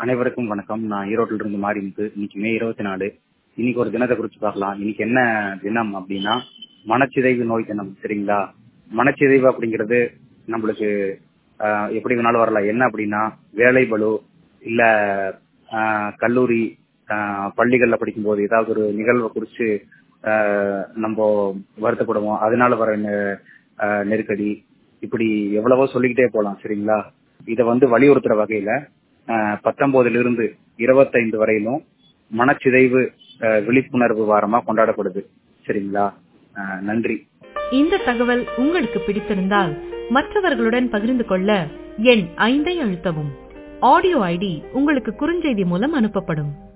அனைவருக்கும் வணக்கம் நான் ஈரோட்டில இருந்து மாறிமுத்து இன்னைக்கு மே இருபத்தி நாலு இன்னைக்கு ஒரு தினத்தை குறிச்சு பார்க்கலாம் இன்னைக்கு என்ன தினம் அப்படின்னா மனச்சிதைவு நோய் தினம் சரிங்களா மனச்சிதைவு அப்படிங்கிறது நம்மளுக்கு ஆஹ், எப்படி வேணாலும் வரலாம் என்ன அப்படின்னா வேலை பளு இல்ல ஆஹ், கல்லூரி ஆஹ், பள்ளிகள்ல படிக்கும்போது ஏதாவது ஒரு நிகழ்வை குறிச்சு ஆஹ், நம்ம வருத்தப்படுவோம் அதனால வர நெ- ஆஹ், நெருக்கடி இப்படி எவ்வளவோ சொல்லிக்கிட்டே போலாம் சரிங்களா இத வந்து வலியுறுத்துற வகையில ஆஹ், பத்தொன்பதுல இருந்து இருபத்தைந்து வரையிலும் மனச்சிதைவு ஆஹ், விழிப்புணர்வு வாரமா கொண்டாடப்படுது சரிங்களா ஆஹ், நன்றி இந்த தகவல் உங்களுக்கு பிடித்திருந்தால் மற்றவர்களுடன் பகிர்ந்து கொள்ள எண் ஐந்தை அழுத்தவும் ஆடியோ ஐடி உங்களுக்கு குறுஞ்செய்தி மூலம் அனுப்பப்படும்